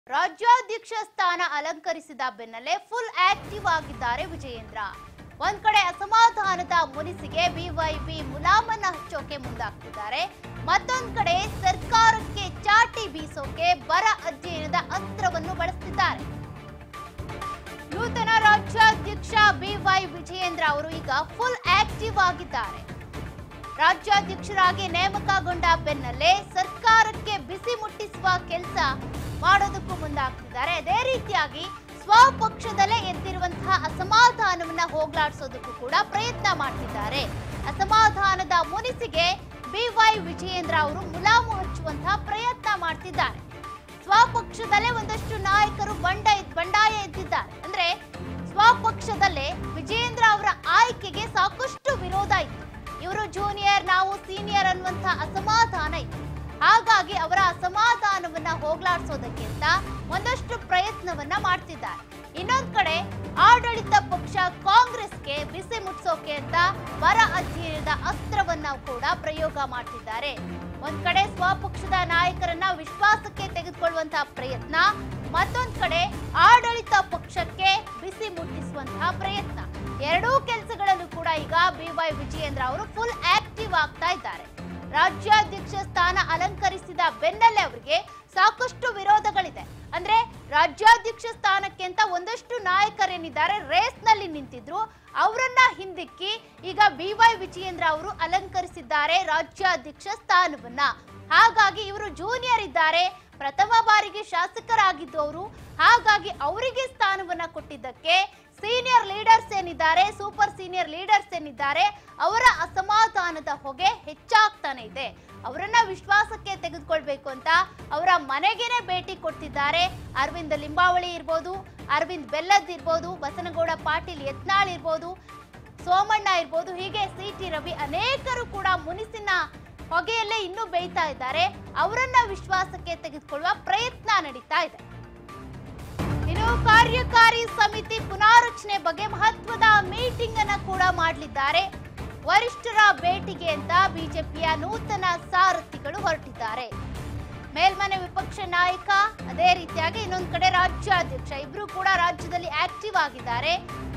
ರಾಜ್ಯಾಧ್ಯಕ್ಷ ಸ್ಥಾನ ಅಲಂಕರಿಸಿದ ಬೆನ್ನಲ್ಲೇ ಫುಲ್ ಆಕ್ಟಿವ್ ಆಗಿದ್ದಾರೆ ವಿಜಯೇಂದ್ರ ಒಂದ್ ಕಡೆ ಅಸಮಾಧಾನದ ಮುನಿಸಿಗೆ ಬಿವೈಬಿ ಮುಲಾಮನ್ನ ಹಚ್ಚೋಕೆ ಮುಂದಾಗ್ತಿದ್ದಾರೆ ಮತ್ತೊಂದ್ ಕಡೆ ಸರ್ಕಾರಕ್ಕೆ ಚಾಟಿ ಬೀಸೋಕೆ ಬರ ಅಧ್ಯಯನದ ಅಸ್ತ್ರವನ್ನು ಬಳಸ್ತಿದ್ದಾರೆ ನೂತನ ರಾಜ್ಯಾಧ್ಯಕ್ಷ ಬಿವೈ ವಿಜಯೇಂದ್ರ ಅವರು ಈಗ ಫುಲ್ ಆಕ್ಟಿವ್ ಆಗಿದ್ದಾರೆ ರಾಜ್ಯಾಧ್ಯಕ್ಷರಾಗಿ ನೇಮಕಗೊಂಡ ಬೆನ್ನಲ್ಲೇ ಸರ್ಕಾರಕ್ಕೆ ಬಿಸಿ ಮುಟ್ಟಿಸುವ ಕೆಲಸ ಮಾಡೋದಕ್ಕೂ ಮುಂದಾಗ್ತಿದ್ದಾರೆ ಅದೇ ರೀತಿಯಾಗಿ ಸ್ವಪಕ್ಷದಲ್ಲೇ ಎದ್ದಿರುವಂತಹ ಅಸಮಾಧಾನವನ್ನ ಹೋಗ್ಲಾಡಿಸೋದಕ್ಕೂ ಕೂಡ ಪ್ರಯತ್ನ ಮಾಡ್ತಿದ್ದಾರೆ ಅಸಮಾಧಾನದ ಮುನಿಸಿಗೆ ಬಿವೈ ವಿಜಯೇಂದ್ರ ಅವರು ಮುಲಾಮು ಹಚ್ಚುವಂತಹ ಪ್ರಯತ್ನ ಮಾಡ್ತಿದ್ದಾರೆ ಸ್ವಪಕ್ಷದಲ್ಲೇ ಒಂದಷ್ಟು ನಾಯಕರು ಬಂಡ ಬಂಡಾಯ ಎದ್ದಿದ್ದಾರೆ ಅಂದ್ರೆ ಸ್ವಪಕ್ಷದಲ್ಲೇ ವಿಜಯೇಂದ್ರ ಅವರ ಆಯ್ಕೆಗೆ ಸಾಕಷ್ಟು ವಿರೋಧ ಇತ್ತು ಇವರು ಜೂನಿಯರ್ ನಾವು ಸೀನಿಯರ್ ಅನ್ನುವಂತ ಅಸಮಾಧಾನ ಇತ್ತು ಹಾಗಾಗಿ ಅವರ ಅಸಮಾಧಾನವನ್ನ ಹೋಗ್ಲಾಡ್ಸೋದಕ್ಕೆ ಅಂತ ಒಂದಷ್ಟು ಪ್ರಯತ್ನವನ್ನ ಮಾಡ್ತಿದ್ದಾರೆ ಇನ್ನೊಂದ್ ಕಡೆ ಆಡಳಿತ ಪಕ್ಷ ಕಾಂಗ್ರೆಸ್ಗೆ ಬಿಸಿ ಮುಟ್ಸೋಕೆ ಅಂತ ಬರ ಅಧ್ಯಯನದ ಅಸ್ತ್ರವನ್ನ ಕೂಡ ಪ್ರಯೋಗ ಮಾಡ್ತಿದ್ದಾರೆ ಒಂದ್ ಕಡೆ ಸ್ವಪಕ್ಷದ ನಾಯಕರನ್ನ ವಿಶ್ವಾಸಕ್ಕೆ ತೆಗೆದುಕೊಳ್ಳುವಂತಹ ಪ್ರಯತ್ನ ಮತ್ತೊಂದ್ ಕಡೆ ಆಡಳಿತ ಪಕ್ಷಕ್ಕೆ ಬಿಸಿ ಮುಟ್ಟಿಸುವಂತಹ ಪ್ರಯತ್ನ ಎರಡೂ ಕೆಲಸಗಳಲ್ಲೂ ಕೂಡ ಈಗ ಬಿವೈ ವಿಜಯೇಂದ್ರ ಅವರು ಫುಲ್ ಆಕ್ಟಿವ್ ಆಗ್ತಾ ಇದ್ದಾರೆ ರಾಜ್ಯಾಧ್ಯಕ್ಷ ಸ್ಥಾನ ಅಲಂಕರಿಸಿದ ಬೆನ್ನಲ್ಲೇ ಅವರಿಗೆ ಸಾಕಷ್ಟು ವಿರೋಧಗಳಿದೆ ಅಂದ್ರೆ ರಾಜ್ಯಾಧ್ಯಕ್ಷ ಸ್ಥಾನಕ್ಕೆ ಅಂತ ಒಂದಷ್ಟು ನಾಯಕರೇನಿದ್ದಾರೆ ರೇಸ್ ನಲ್ಲಿ ನಿಂತಿದ್ರು ಅವರನ್ನ ಹಿಂದಿಕ್ಕಿ ಈಗ ಬಿವೈ ವಿಜಯೇಂದ್ರ ಅವರು ಅಲಂಕರಿಸಿದ್ದಾರೆ ರಾಜ್ಯಾಧ್ಯಕ್ಷ ಸ್ಥಾನವನ್ನ ಹಾಗಾಗಿ ಇವರು ಜೂನಿಯರ್ ಇದ್ದಾರೆ ಪ್ರಥಮ ಬಾರಿಗೆ ಶಾಸಕರಾಗಿದ್ದು ಅವರು ಹಾಗಾಗಿ ಅವರಿಗೆ ಸ್ಥಾನವನ್ನ ಕೊಟ್ಟಿದ್ದಕ್ಕೆ ಸೀನಿಯರ್ ಲೀಡರ್ಸ್ ಏನಿದ್ದಾರೆ ಸೂಪರ್ ಸೀನಿಯರ್ ಲೀಡರ್ಸ್ ಏನಿದ್ದಾರೆ ಅವರ ಅಸಮಾಧಾನದ ಹೊಗೆ ಹೆಚ್ಚಾಗ್ತಾನೆ ಇದೆ ಅವರನ್ನ ವಿಶ್ವಾಸಕ್ಕೆ ತೆಗೆದುಕೊಳ್ಬೇಕು ಅಂತ ಅವರ ಮನೆಗೇನೆ ಭೇಟಿ ಕೊಡ್ತಿದ್ದಾರೆ ಅರವಿಂದ್ ಲಿಂಬಾವಳಿ ಇರ್ಬೋದು ಅರವಿಂದ್ ಬೆಲ್ಲದ್ ಇರ್ಬೋದು ಬಸನಗೌಡ ಪಾಟೀಲ್ ಯತ್ನಾಳ್ ಇರ್ಬೋದು ಸೋಮಣ್ಣ ಇರ್ಬೋದು ಹೀಗೆ ಸಿ ಟಿ ರವಿ ಅನೇಕರು ಕೂಡ ಮುನಿಸಿನ ಹೊಗೆಯಲ್ಲೇ ಇನ್ನೂ ಬೇಯ್ತಾ ಇದ್ದಾರೆ ಅವರನ್ನ ವಿಶ್ವಾಸಕ್ಕೆ ತೆಗೆದುಕೊಳ್ಳುವ ಪ್ರಯತ್ನ ನಡೀತಾ ಇದೆ ಇನ್ನು ಕಾರ್ಯಕಾರಿ ಸಮಿತಿ ಪುನಾರಚನೆ ಬಗ್ಗೆ ಮಹತ್ವದ ಮೀಟಿಂಗ್ ಅನ್ನ ಕೂಡ ಮಾಡಲಿದ್ದಾರೆ ವರಿಷ್ಠರ ಭೇಟಿಗೆ ಅಂತ ಬಿಜೆಪಿಯ ನೂತನ ಸಾರಥಿಗಳು ಹೊರಟಿದ್ದಾರೆ ಮೇಲ್ಮನೆ ವಿಪಕ್ಷ ನಾಯಕ ಅದೇ ರೀತಿಯಾಗಿ ಇನ್ನೊಂದು ಕಡೆ ರಾಜ್ಯಾಧ್ಯಕ್ಷ ಇಬ್ರು ಕೂಡ ರಾಜ್ಯದಲ್ಲಿ ಆಕ್ಟಿವ್ ಆಗಿದ್ದಾರೆ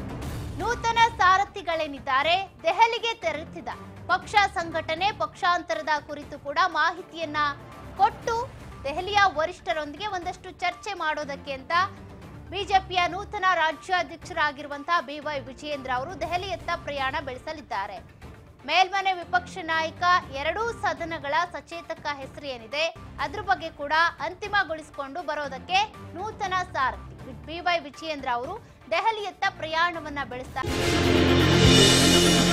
ನೂತನ ಸಾರಥಿಗಳೇನಿದ್ದಾರೆ ದೆಹಲಿಗೆ ತೆರಳುತ್ತಿದ್ದ ಪಕ್ಷ ಸಂಘಟನೆ ಪಕ್ಷಾಂತರದ ಕುರಿತು ಕೂಡ ಮಾಹಿತಿಯನ್ನ ಕೊಟ್ಟು ದೆಹಲಿಯ ವರಿಷ್ಠರೊಂದಿಗೆ ಒಂದಷ್ಟು ಚರ್ಚೆ ಮಾಡೋದಕ್ಕೆ ಅಂತ ಬಿಜೆಪಿಯ ನೂತನ ರಾಜ್ಯಾಧ್ಯಕ್ಷರಾಗಿರುವಂತಹ ಬಿವೈ ವಿಜಯೇಂದ್ರ ಅವರು ದೆಹಲಿಯತ್ತ ಪ್ರಯಾಣ ಬೆಳೆಸಲಿದ್ದಾರೆ ಮೇಲ್ಮನೆ ವಿಪಕ್ಷ ನಾಯಕ ಎರಡೂ ಸದನಗಳ ಸಚೇತಕ ಹೆಸರು ಏನಿದೆ ಅದ್ರ ಬಗ್ಗೆ ಕೂಡ ಅಂತಿಮಗೊಳಿಸಿಕೊಂಡು ಬರೋದಕ್ಕೆ ನೂತನ ಸಾರಥಿ ಬಿವೈ ವಿಜಯೇಂದ್ರ ಅವರು ದೆಹಲಿಯತ್ತ ಪ್ರಯಾಣವನ್ನ ಬೆಳೆಸ್ತಾರೆ